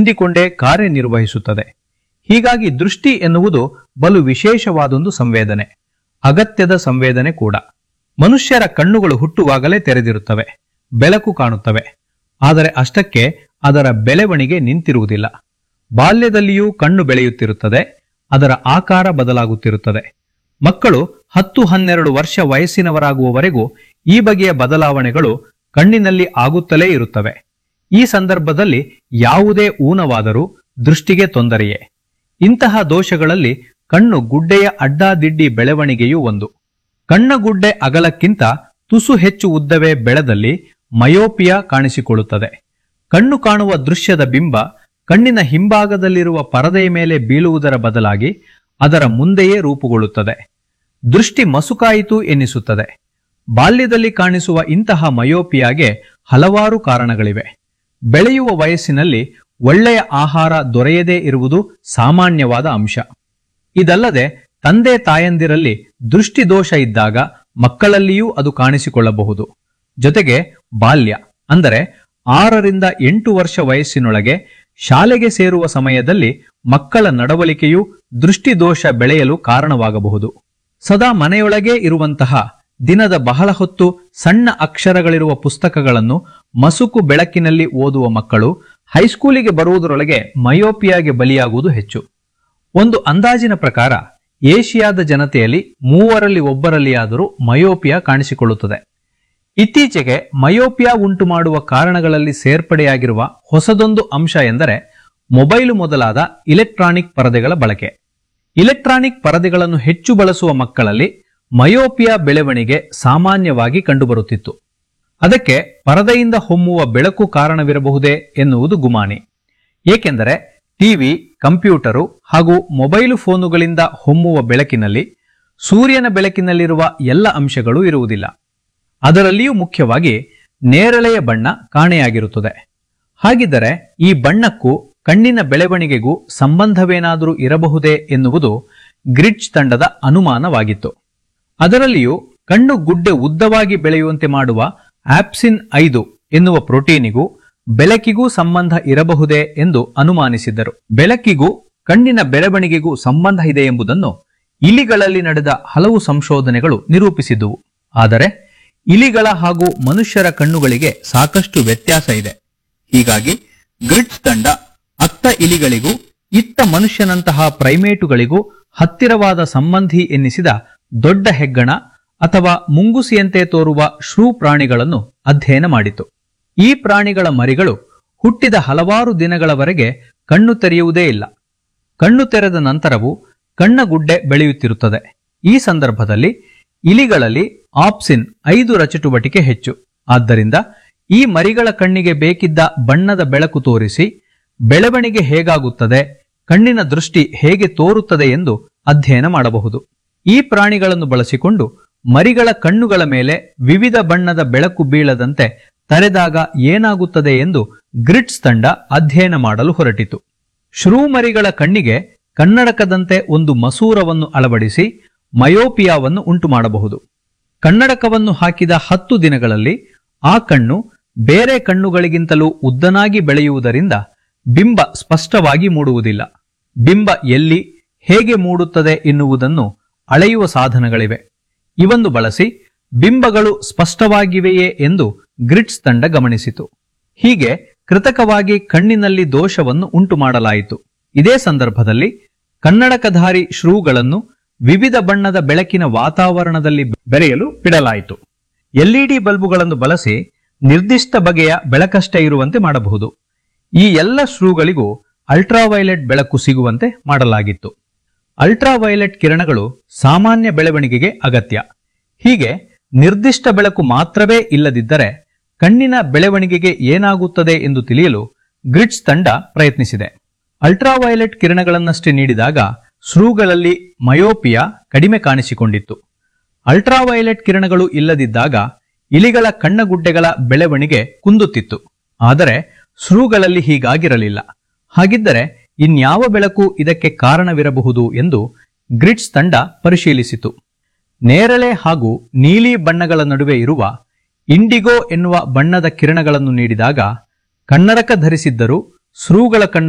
ಹೊಂದಿಕೊಂಡೇ ಕಾರ್ಯನಿರ್ವಹಿಸುತ್ತದೆ ಹೀಗಾಗಿ ದೃಷ್ಟಿ ಎನ್ನುವುದು ಬಲು ವಿಶೇಷವಾದೊಂದು ಸಂವೇದನೆ ಅಗತ್ಯದ ಸಂವೇದನೆ ಕೂಡ ಮನುಷ್ಯರ ಕಣ್ಣುಗಳು ಹುಟ್ಟುವಾಗಲೇ ತೆರೆದಿರುತ್ತವೆ ಬೆಳಕು ಕಾಣುತ್ತವೆ ಆದರೆ ಅಷ್ಟಕ್ಕೆ ಅದರ ಬೆಳವಣಿಗೆ ನಿಂತಿರುವುದಿಲ್ಲ ಬಾಲ್ಯದಲ್ಲಿಯೂ ಕಣ್ಣು ಬೆಳೆಯುತ್ತಿರುತ್ತದೆ ಅದರ ಆಕಾರ ಬದಲಾಗುತ್ತಿರುತ್ತದೆ ಮಕ್ಕಳು ಹತ್ತು ಹನ್ನೆರಡು ವರ್ಷ ವಯಸ್ಸಿನವರಾಗುವವರೆಗೂ ಈ ಬಗೆಯ ಬದಲಾವಣೆಗಳು ಕಣ್ಣಿನಲ್ಲಿ ಆಗುತ್ತಲೇ ಇರುತ್ತವೆ ಈ ಸಂದರ್ಭದಲ್ಲಿ ಯಾವುದೇ ಊನವಾದರೂ ದೃಷ್ಟಿಗೆ ತೊಂದರೆಯೇ ಇಂತಹ ದೋಷಗಳಲ್ಲಿ ಕಣ್ಣು ಗುಡ್ಡೆಯ ಅಡ್ಡಾದಿಡ್ಡಿ ಬೆಳವಣಿಗೆಯೂ ಒಂದು ಕಣ್ಣ ಗುಡ್ಡೆ ಅಗಲಕ್ಕಿಂತ ತುಸು ಹೆಚ್ಚು ಉದ್ದವೇ ಬೆಳೆದಲ್ಲಿ ಮಯೋಪಿಯ ಕಾಣಿಸಿಕೊಳ್ಳುತ್ತದೆ ಕಣ್ಣು ಕಾಣುವ ದೃಶ್ಯದ ಬಿಂಬ ಕಣ್ಣಿನ ಹಿಂಭಾಗದಲ್ಲಿರುವ ಪರದೆಯ ಮೇಲೆ ಬೀಳುವುದರ ಬದಲಾಗಿ ಅದರ ಮುಂದೆಯೇ ರೂಪುಗೊಳ್ಳುತ್ತದೆ ದೃಷ್ಟಿ ಮಸುಕಾಯಿತು ಎನ್ನಿಸುತ್ತದೆ ಬಾಲ್ಯದಲ್ಲಿ ಕಾಣಿಸುವ ಇಂತಹ ಮಯೋಪಿಯಾಗೆ ಹಲವಾರು ಕಾರಣಗಳಿವೆ ಬೆಳೆಯುವ ವಯಸ್ಸಿನಲ್ಲಿ ಒಳ್ಳೆಯ ಆಹಾರ ದೊರೆಯದೇ ಇರುವುದು ಸಾಮಾನ್ಯವಾದ ಅಂಶ ಇದಲ್ಲದೆ ತಂದೆ ತಾಯಂದಿರಲ್ಲಿ ದೃಷ್ಟಿ ದೋಷ ಇದ್ದಾಗ ಮಕ್ಕಳಲ್ಲಿಯೂ ಅದು ಕಾಣಿಸಿಕೊಳ್ಳಬಹುದು ಜೊತೆಗೆ ಬಾಲ್ಯ ಅಂದರೆ ಆರರಿಂದ ಎಂಟು ವರ್ಷ ವಯಸ್ಸಿನೊಳಗೆ ಶಾಲೆಗೆ ಸೇರುವ ಸಮಯದಲ್ಲಿ ಮಕ್ಕಳ ನಡವಳಿಕೆಯು ದೃಷ್ಟಿದೋಷ ಬೆಳೆಯಲು ಕಾರಣವಾಗಬಹುದು ಸದಾ ಮನೆಯೊಳಗೇ ಇರುವಂತಹ ದಿನದ ಬಹಳ ಹೊತ್ತು ಸಣ್ಣ ಅಕ್ಷರಗಳಿರುವ ಪುಸ್ತಕಗಳನ್ನು ಮಸುಕು ಬೆಳಕಿನಲ್ಲಿ ಓದುವ ಮಕ್ಕಳು ಹೈಸ್ಕೂಲಿಗೆ ಬರುವುದರೊಳಗೆ ಮಯೋಪಿಯಾಗೆ ಬಲಿಯಾಗುವುದು ಹೆಚ್ಚು ಒಂದು ಅಂದಾಜಿನ ಪ್ರಕಾರ ಏಷಿಯಾದ ಜನತೆಯಲ್ಲಿ ಮೂವರಲ್ಲಿ ಒಬ್ಬರಲ್ಲಿಯಾದರೂ ಮಯೋಪಿಯಾ ಕಾಣಿಸಿಕೊಳ್ಳುತ್ತದೆ ಇತ್ತೀಚೆಗೆ ಮಯೋಪಿಯಾ ಉಂಟು ಮಾಡುವ ಕಾರಣಗಳಲ್ಲಿ ಸೇರ್ಪಡೆಯಾಗಿರುವ ಹೊಸದೊಂದು ಅಂಶ ಎಂದರೆ ಮೊಬೈಲು ಮೊದಲಾದ ಇಲೆಕ್ಟ್ರಾನಿಕ್ ಪರದೆಗಳ ಬಳಕೆ ಇಲೆಕ್ಟ್ರಾನಿಕ್ ಪರದೆಗಳನ್ನು ಹೆಚ್ಚು ಬಳಸುವ ಮಕ್ಕಳಲ್ಲಿ ಮಯೋಪಿಯಾ ಬೆಳವಣಿಗೆ ಸಾಮಾನ್ಯವಾಗಿ ಕಂಡುಬರುತ್ತಿತ್ತು ಅದಕ್ಕೆ ಪರದೆಯಿಂದ ಹೊಮ್ಮುವ ಬೆಳಕು ಕಾರಣವಿರಬಹುದೇ ಎನ್ನುವುದು ಗುಮಾನಿ ಏಕೆಂದರೆ ಟಿವಿ ಕಂಪ್ಯೂಟರು ಹಾಗೂ ಮೊಬೈಲು ಫೋನುಗಳಿಂದ ಹೊಮ್ಮುವ ಬೆಳಕಿನಲ್ಲಿ ಸೂರ್ಯನ ಬೆಳಕಿನಲ್ಲಿರುವ ಎಲ್ಲ ಅಂಶಗಳೂ ಇರುವುದಿಲ್ಲ ಅದರಲ್ಲಿಯೂ ಮುಖ್ಯವಾಗಿ ನೇರಳೆಯ ಬಣ್ಣ ಕಾಣೆಯಾಗಿರುತ್ತದೆ ಹಾಗಿದ್ದರೆ ಈ ಬಣ್ಣಕ್ಕೂ ಕಣ್ಣಿನ ಬೆಳವಣಿಗೆಗೂ ಸಂಬಂಧವೇನಾದರೂ ಇರಬಹುದೇ ಎನ್ನುವುದು ಗ್ರಿಡ್ಜ್ ತಂಡದ ಅನುಮಾನವಾಗಿತ್ತು ಅದರಲ್ಲಿಯೂ ಕಣ್ಣು ಗುಡ್ಡೆ ಉದ್ದವಾಗಿ ಬೆಳೆಯುವಂತೆ ಮಾಡುವ ಆಪ್ಸಿನ್ ಐದು ಎನ್ನುವ ಪ್ರೋಟೀನಿಗೂ ಬೆಳಕಿಗೂ ಸಂಬಂಧ ಇರಬಹುದೇ ಎಂದು ಅನುಮಾನಿಸಿದ್ದರು ಬೆಳಕಿಗೂ ಕಣ್ಣಿನ ಬೆಳವಣಿಗೆಗೂ ಸಂಬಂಧ ಇದೆ ಎಂಬುದನ್ನು ಇಲಿಗಳಲ್ಲಿ ನಡೆದ ಹಲವು ಸಂಶೋಧನೆಗಳು ನಿರೂಪಿಸಿದುವು ಆದರೆ ಇಲಿಗಳ ಹಾಗೂ ಮನುಷ್ಯರ ಕಣ್ಣುಗಳಿಗೆ ಸಾಕಷ್ಟು ವ್ಯತ್ಯಾಸ ಇದೆ ಹೀಗಾಗಿ ಗ್ರಿಡ್ಸ್ ತಂಡ ಅತ್ತ ಇಲಿಗಳಿಗೂ ಇತ್ತ ಮನುಷ್ಯನಂತಹ ಪ್ರೈಮೇಟುಗಳಿಗೂ ಹತ್ತಿರವಾದ ಸಂಬಂಧಿ ಎನ್ನಿಸಿದ ದೊಡ್ಡ ಹೆಗ್ಗಣ ಅಥವಾ ಮುಂಗುಸಿಯಂತೆ ತೋರುವ ಶ್ರೂ ಪ್ರಾಣಿಗಳನ್ನು ಅಧ್ಯಯನ ಮಾಡಿತು ಈ ಪ್ರಾಣಿಗಳ ಮರಿಗಳು ಹುಟ್ಟಿದ ಹಲವಾರು ದಿನಗಳವರೆಗೆ ಕಣ್ಣು ತೆರೆಯುವುದೇ ಇಲ್ಲ ಕಣ್ಣು ತೆರೆದ ನಂತರವೂ ಕಣ್ಣಗುಡ್ಡೆ ಬೆಳೆಯುತ್ತಿರುತ್ತದೆ ಈ ಸಂದರ್ಭದಲ್ಲಿ ಇಲಿಗಳಲ್ಲಿ ಆಪ್ಸಿನ್ ಐದು ರಚಟುವಟಿಕೆ ಹೆಚ್ಚು ಆದ್ದರಿಂದ ಈ ಮರಿಗಳ ಕಣ್ಣಿಗೆ ಬೇಕಿದ್ದ ಬಣ್ಣದ ಬೆಳಕು ತೋರಿಸಿ ಬೆಳವಣಿಗೆ ಹೇಗಾಗುತ್ತದೆ ಕಣ್ಣಿನ ದೃಷ್ಟಿ ಹೇಗೆ ತೋರುತ್ತದೆ ಎಂದು ಅಧ್ಯಯನ ಮಾಡಬಹುದು ಈ ಪ್ರಾಣಿಗಳನ್ನು ಬಳಸಿಕೊಂಡು ಮರಿಗಳ ಕಣ್ಣುಗಳ ಮೇಲೆ ವಿವಿಧ ಬಣ್ಣದ ಬೆಳಕು ಬೀಳದಂತೆ ತರೆದಾಗ ಏನಾಗುತ್ತದೆ ಎಂದು ಗ್ರಿಡ್ಸ್ ತಂಡ ಅಧ್ಯಯನ ಮಾಡಲು ಹೊರಟಿತು ಶ್ರೂ ಮರಿಗಳ ಕಣ್ಣಿಗೆ ಕನ್ನಡಕದಂತೆ ಒಂದು ಮಸೂರವನ್ನು ಅಳವಡಿಸಿ ಮಯೋಪಿಯಾವನ್ನು ಉಂಟು ಮಾಡಬಹುದು ಕನ್ನಡಕವನ್ನು ಹಾಕಿದ ಹತ್ತು ದಿನಗಳಲ್ಲಿ ಆ ಕಣ್ಣು ಬೇರೆ ಕಣ್ಣುಗಳಿಗಿಂತಲೂ ಉದ್ದನಾಗಿ ಬೆಳೆಯುವುದರಿಂದ ಬಿಂಬ ಸ್ಪಷ್ಟವಾಗಿ ಮೂಡುವುದಿಲ್ಲ ಬಿಂಬ ಎಲ್ಲಿ ಹೇಗೆ ಮೂಡುತ್ತದೆ ಎನ್ನುವುದನ್ನು ಅಳೆಯುವ ಸಾಧನಗಳಿವೆ ಇವನ್ನು ಬಳಸಿ ಬಿಂಬಗಳು ಸ್ಪಷ್ಟವಾಗಿವೆಯೇ ಎಂದು ಗ್ರಿಡ್ಸ್ ತಂಡ ಗಮನಿಸಿತು ಹೀಗೆ ಕೃತಕವಾಗಿ ಕಣ್ಣಿನಲ್ಲಿ ದೋಷವನ್ನು ಉಂಟು ಮಾಡಲಾಯಿತು ಇದೇ ಸಂದರ್ಭದಲ್ಲಿ ಕನ್ನಡಕಧಾರಿ ಶ್ರೂಗಳನ್ನು ವಿವಿಧ ಬಣ್ಣದ ಬೆಳಕಿನ ವಾತಾವರಣದಲ್ಲಿ ಬೆರೆಯಲು ಬಿಡಲಾಯಿತು ಎಲ್ಇಡಿ ಬಲ್ಬುಗಳನ್ನು ಬಳಸಿ ನಿರ್ದಿಷ್ಟ ಬಗೆಯ ಬೆಳಕಷ್ಟೇ ಇರುವಂತೆ ಮಾಡಬಹುದು ಈ ಎಲ್ಲ ಶ್ರೂಗಳಿಗೂ ಅಲ್ಟ್ರಾವೈಲೆಟ್ ಬೆಳಕು ಸಿಗುವಂತೆ ಮಾಡಲಾಗಿತ್ತು ಅಲ್ಟ್ರಾವೈಲೆಟ್ ಕಿರಣಗಳು ಸಾಮಾನ್ಯ ಬೆಳವಣಿಗೆಗೆ ಅಗತ್ಯ ಹೀಗೆ ನಿರ್ದಿಷ್ಟ ಬೆಳಕು ಮಾತ್ರವೇ ಇಲ್ಲದಿದ್ದರೆ ಕಣ್ಣಿನ ಬೆಳವಣಿಗೆಗೆ ಏನಾಗುತ್ತದೆ ಎಂದು ತಿಳಿಯಲು ಗ್ರಿಡ್ಸ್ ತಂಡ ಪ್ರಯತ್ನಿಸಿದೆ ಅಲ್ಟ್ರಾವೈಲೆಟ್ ಕಿರಣಗಳನ್ನಷ್ಟೇ ನೀಡಿದಾಗ ಶ್ರೂಗಳಲ್ಲಿ ಮಯೋಪಿಯಾ ಕಡಿಮೆ ಕಾಣಿಸಿಕೊಂಡಿತ್ತು ಅಲ್ಟ್ರಾವೈಲೆಟ್ ಕಿರಣಗಳು ಇಲ್ಲದಿದ್ದಾಗ ಇಲಿಗಳ ಕಣ್ಣಗುಡ್ಡೆಗಳ ಬೆಳವಣಿಗೆ ಕುಂದುತ್ತಿತ್ತು ಆದರೆ ಶ್ರೂಗಳಲ್ಲಿ ಹೀಗಾಗಿರಲಿಲ್ಲ ಹಾಗಿದ್ದರೆ ಇನ್ಯಾವ ಬೆಳಕು ಇದಕ್ಕೆ ಕಾರಣವಿರಬಹುದು ಎಂದು ಗ್ರಿಡ್ಸ್ ತಂಡ ಪರಿಶೀಲಿಸಿತು ನೇರಳೆ ಹಾಗೂ ನೀಲಿ ಬಣ್ಣಗಳ ನಡುವೆ ಇರುವ ಇಂಡಿಗೋ ಎನ್ನುವ ಬಣ್ಣದ ಕಿರಣಗಳನ್ನು ನೀಡಿದಾಗ ಕನ್ನಡಕ ಧರಿಸಿದ್ದರೂ ಶ್ರೂಗಳ ಕಣ್ಣು